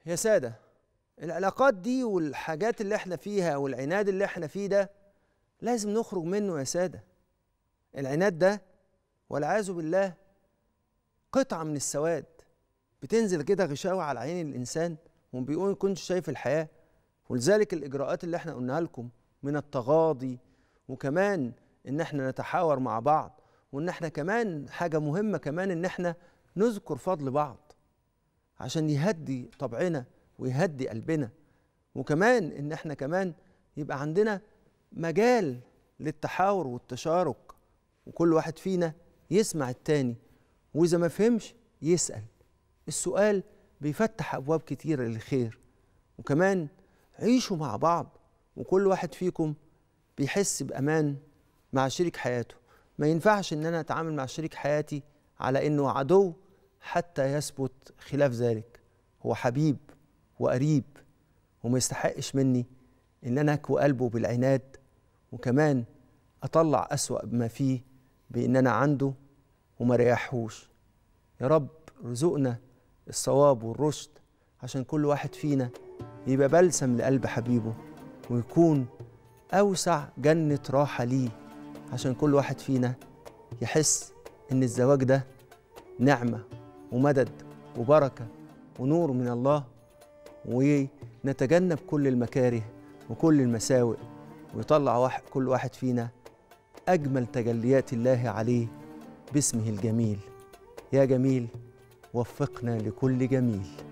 يا سادة العلاقات دي والحاجات اللي احنا فيها والعناد اللي احنا فيه ده لازم نخرج منه يا سادة العناد ده والعياذ بالله قطعة من السواد بتنزل كده غشاوة على عين الإنسان وما بيقول كنتش شايف الحياة ولذلك الإجراءات اللي احنا قلناها لكم من التغاضي وكمان إن احنا نتحاور مع بعض وإن احنا كمان حاجة مهمة كمان إن احنا نذكر فضل بعض عشان يهدي طبعنا ويهدي قلبنا وكمان ان احنا كمان يبقى عندنا مجال للتحاور والتشارك وكل واحد فينا يسمع التاني واذا ما فهمش يسال السؤال بيفتح ابواب كتيره للخير وكمان عيشوا مع بعض وكل واحد فيكم بيحس بامان مع شريك حياته ما ينفعش ان انا اتعامل مع شريك حياتي على انه عدو حتى يثبت خلاف ذلك هو حبيب وقريب وما يستحقش مني ان انا اكوي قلبه بالعناد وكمان اطلع اسوا ما فيه بان انا عنده وما ريحوش يا رب رزقنا الصواب والرشد عشان كل واحد فينا يبقى بلسم لقلب حبيبه ويكون اوسع جنه راحه ليه عشان كل واحد فينا يحس ان الزواج ده نعمه ومدد وبركه ونور من الله ونتجنب كل المكاره وكل المساوئ ويطلع واحد كل واحد فينا اجمل تجليات الله عليه باسمه الجميل يا جميل وفقنا لكل جميل